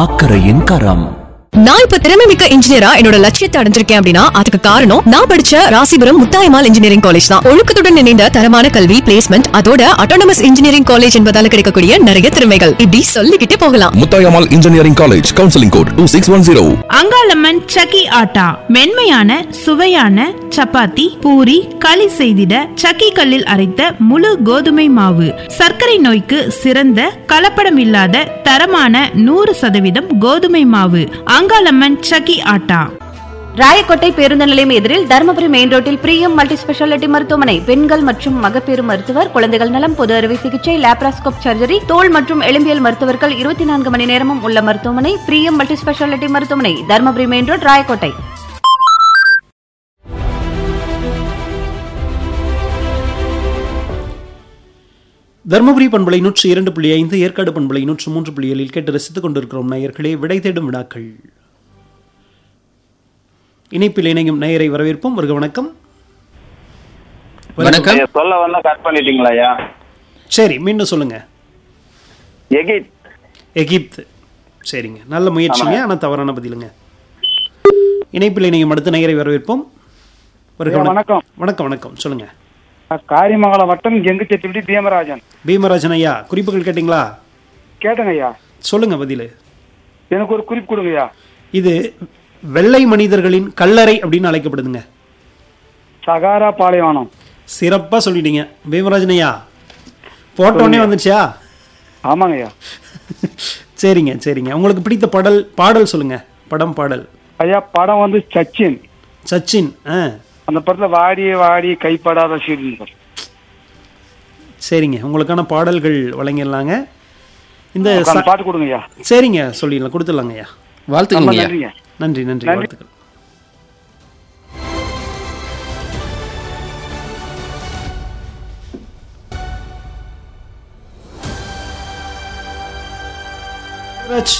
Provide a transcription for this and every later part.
அக்கறையின் கரம் நான் இப்ப திறமை மிக்க இன்ஜினியரா என்னோட லட்சியத்தை அடைஞ்சிருக்கேன் அப்படின்னா அதுக்கு காரணம் நான் படிச்ச ராசிபுரம் முத்தாயமால் இன்ஜினியரிங் காலேஜ் தான் ஒழுக்கத்துடன் இணைந்த தரமான கல்வி பிளேஸ்மெண்ட் அதோட அட்டானமஸ் இன்ஜினியரிங் காலேஜ் என்பதால கிடைக்கக்கூடிய நிறைய திறமைகள் இப்படி சொல்லிக்கிட்டே போகலாம் Muthayammal engineering college counselling code two six one zero Angalamman Chakki Atta மென்மையான சுவையான சப்பாத்தி பூரி களி செய்திட சக்கி கல்லில் அரைத்த முழு கோதுமை மாவு சர்க்கரை நோய்க்கு சிறந்த கலப்படம் இல்லாத தரமான நூறு சதவீதம் கோதுமை மாவு அங்காளம்மன் சக்கி ஆட்டா ராயக்கோட்டை பேருந்து நிலையம் எதிரில் தருமபுரி மெயின் ரோட்டில் பிரியம் மல்டி ஸ்பெஷாலிட்டி மருத்துவமனை பெண்கள் மற்றும் மகப்பேறு மருத்துவர் குழந்தைகள் நலம் பொது அறுவை சிகிச்சை லேப்ராஸ்கோப் சர்ஜரி தோல் மற்றும் எலும்பியல் மருத்துவர்கள் இருபத்தி நான்கு மணி நேரமும் உள்ள மருத்துவமனை பிரியம் மல்டி ஸ்பெஷாலிட்டி மருத்துவமனை தருமபுரி மெயின் ரோட் ராயக்கோட்டை தருமபுரி பண்பலை நூற்றி இரண்டு புள்ளி ஐந்து ஏற்காடு பண்பலை நூற்று மூன்று புள்ளி ஏழில் கேட்டு ரசித்துக் கொண்டிருக்கிறோம் நேயர்களே விடை தேடும் வினாக்கள் இணைப்பில் இணையும் நேயரை வரவேற்போம் வருக வணக்கம் வணக்கம் நீங்க சொல்ல வந்தா கட் பண்ணிட்டீங்களா ஐயா சரி மீண்டும் சொல்லுங்க எகிப்த் எகிப்து சரிங்க நல்ல முயற்சிங்க ஆனால் தவறான பதிலுங்க இணைப்பில் இணையும் அடுத்த நேயரை வரவேற்போம் வருக ஐயா, வணக்கம் வணக்கம். வணக்கம் வணக்கம் சொல்லுங்க காரியமங்கலம் வட்டம் எங்கு செட்டிப்பட்டி பீமராஜன் பீமராஜன் ஐயா குறிப்புகள் கேட்டிங்களா கேட்டங்க ஐயா சொல்லுங்க பதில் எனக்கு ஒரு குறிப்பு கொடுங்க ஐயா இது வெள்ளை மனிதர்களின் கல்லறை அப்படின்னு அழைக்கப்படுதுங்க சகாரா பாலைவனம் சிறப்பா சொல்லிட்டீங்க பீமராஜன் ஐயா போட்டோன்னே வந்துச்சா ஆமாங்க ஐயா சரிங்க சரிங்க உங்களுக்கு பிடித்த பாடல் பாடல் சொல்லுங்க படம் பாடல் ஐயா படம் வந்து சச்சின் சச்சின் ஆ அந்த படத்துல வாடி வாடி கைப்படாத சீடு சரிங்க உங்களுக்கான பாடல்கள் வழங்கிடலாங்க இந்த ச- பாட்டு கொடுங்க ஐயா சரிங்க சொல்லிடலாம் கொடுத்துடலாங்க ஐயா ரொம்ப வாழ்த்துக்கங்க நன்றிங்க நன்றி நன்றி நன்றி. வாழ்த்துக்கள் ராஜ்,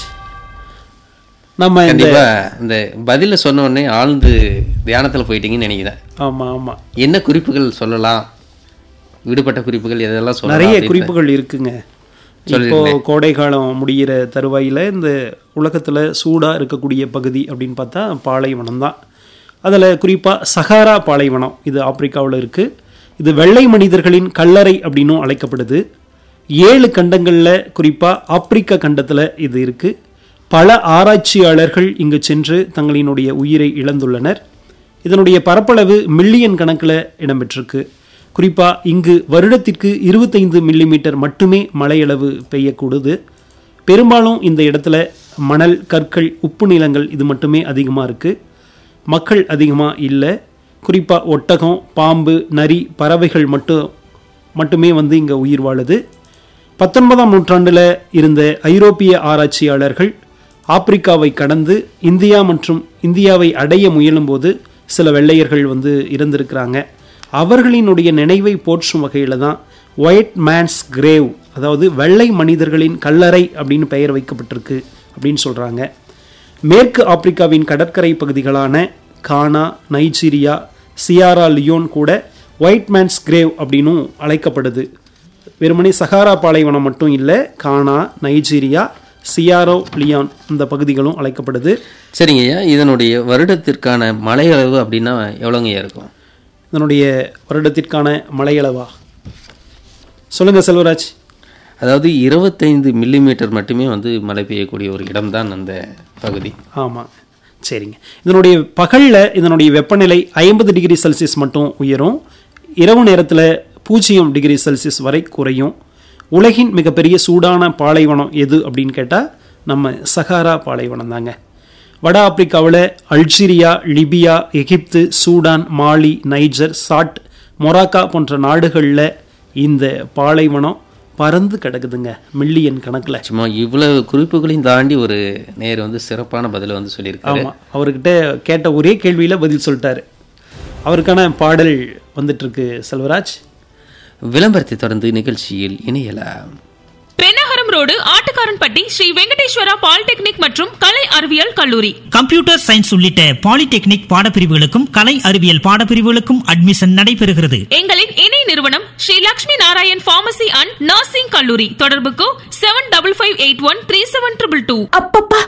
நம்ம இந்த கண்டிப்பா இந்த பதில சொன்ன உடனே ஆழ்ந்து தியானத்துல போயிட்டீங்கன்னு நினைக்கிறேன் ஆமா ஆமா என்ன குறிப்புகள் சொல்லலாம் விடுபட்ட குறிப்புகள் எதெல்லாம் சொல்லலாம் நிறைய அப்படின்னு. குறிப்புகள் இருக்குங்க இப்போ சொல்லிருந்தேன். கோடை காலம் முடிகிற தருவாயில் இந்த உலகத்தில் சூடாக இருக்கக்கூடிய பகுதி அப்படின்னு பார்த்தா பாலைவனம் தான் அதில் குறிப்பாக சஹாரா பாலைவனம் இது ஆப்பிரிக்காவில் இருக்குது இது வெள்ளை மனிதர்களின் கல்லறை அப்படின்னும் அழைக்கப்படுது ஏழு கண்டங்களில் குறிப்பாக ஆப்பிரிக்க கண்டத்தில் இது இருக்குது பல ஆராய்ச்சியாளர்கள் இங்கு சென்று தங்களினுடைய உயிரை இழந்துள்ளனர் இதனுடைய பரப்பளவு மில்லியன் கணக்கில் இடம்பெற்றிருக்கு குறிப்பாக இங்கு வருடத்திற்கு இருபத்தைந்து மில்லிமீட்டர் மட்டுமே மழையளவு பெய்யக்கூடுது பெரும்பாலும் இந்த இடத்துல மணல் கற்கள் உப்பு நிலங்கள் இது மட்டுமே அதிகமாக இருக்குது மக்கள் அதிகமாக இல்லை குறிப்பாக ஒட்டகம் பாம்பு நரி பறவைகள் மட்டும் மட்டுமே வந்து இங்கே உயிர் வாழுது பத்தொன்பதாம் நூற்றாண்டில் இருந்த ஐரோப்பிய ஆராய்ச்சியாளர்கள் ஆப்பிரிக்காவை கடந்து இந்தியா மற்றும் இந்தியாவை அடைய முயலும்போது சில வெள்ளையர்கள் வந்து இருந்திருக்கிறாங்க அவர்களினுடைய நினைவை போற்றும் வகையில் தான் ஒயிட் மேன்ஸ் கிரேவ் அதாவது வெள்ளை மனிதர்களின் கல்லறை அப்படின்னு பெயர் வைக்கப்பட்டிருக்கு அப்படின்னு சொல்கிறாங்க மேற்கு ஆப்பிரிக்காவின் கடற்கரை பகுதிகளான கானா நைஜீரியா சியாரா லியோன் கூட ஒயிட் மேன்ஸ் கிரேவ் அப்படின்னும் அழைக்கப்படுது வெறுமனே சஹாரா பாலைவனம் மட்டும் இல்லை கானா நைஜீரியா சியாரோ லியான் இந்த பகுதிகளும் அழைக்கப்படுது சரிங்க ஐயா இதனுடைய வருடத்திற்கான மழை அளவு அப்படின்னா எவ்வளோங்க இருக்கும் இதனுடைய வருடத்திற்கான மழையளவா சொல்லுங்க செல்வராஜ் அதாவது இருபத்தைந்து மில்லிமீட்டர் மட்டுமே வந்து மழை பெய்யக்கூடிய ஒரு இடம்தான் அந்த பகுதி ஆமாம் சரிங்க இதனுடைய பகலில் இதனுடைய வெப்பநிலை ஐம்பது டிகிரி செல்சியஸ் மட்டும் உயரும் இரவு நேரத்தில் பூஜ்ஜியம் டிகிரி செல்சியஸ் வரை குறையும் உலகின் மிகப்பெரிய சூடான பாலைவனம் எது அப்படின்னு கேட்டால் நம்ம சஹாரா பாலைவனம் தாங்க வட ஆப்பிரிக்காவில் Algeria Libya Egypt Sudan Mali Niger Chad Morocco போன்ற நாடுகளில் இந்த பாலைவனம் பறந்து கிடக்குதுங்க மில்லியன் கணக்கில் சும்மா இவ்வளவு குறிப்புகளையும் தாண்டி ஒரு நேர் வந்து சிறப்பான பதிலை வந்து சொல்லியிருக்காரு ஆமாம் அவர்கிட்ட கேட்ட ஒரே கேள்வியில் பதில் சொல்லிட்டாரு அவருக்கான பாடல் வந்துட்டு இருக்கு செல்வராஜ் விளம்பரத்தை தொடர்ந்து நிகழ்ச்சியில் இணையலாம் பெண்ணகரம் ரோடு ஆட்டுக்காரன்பட்டி ஸ்ரீ வெங்கடேஸ்வரா பாலிடெக்னிக் மற்றும் கலை அறிவியல் கல்லூரி கம்ப்யூட்டர் சயின்ஸ் உள்ளிட்ட பாலிடெக்னிக் பாடப்பிரிவுகளுக்கும் கலை அறிவியல் பாடப்பிரிவுகளுக்கும் அட்மிஷன் நடைபெறுகிறது எங்களின் இணை நிறுவனம் Sri Lakshmi Narayan pharmacy and nursing கல்லூரி தொடர்புக்கு seven double five eight one three seven triple two அப்பப்பா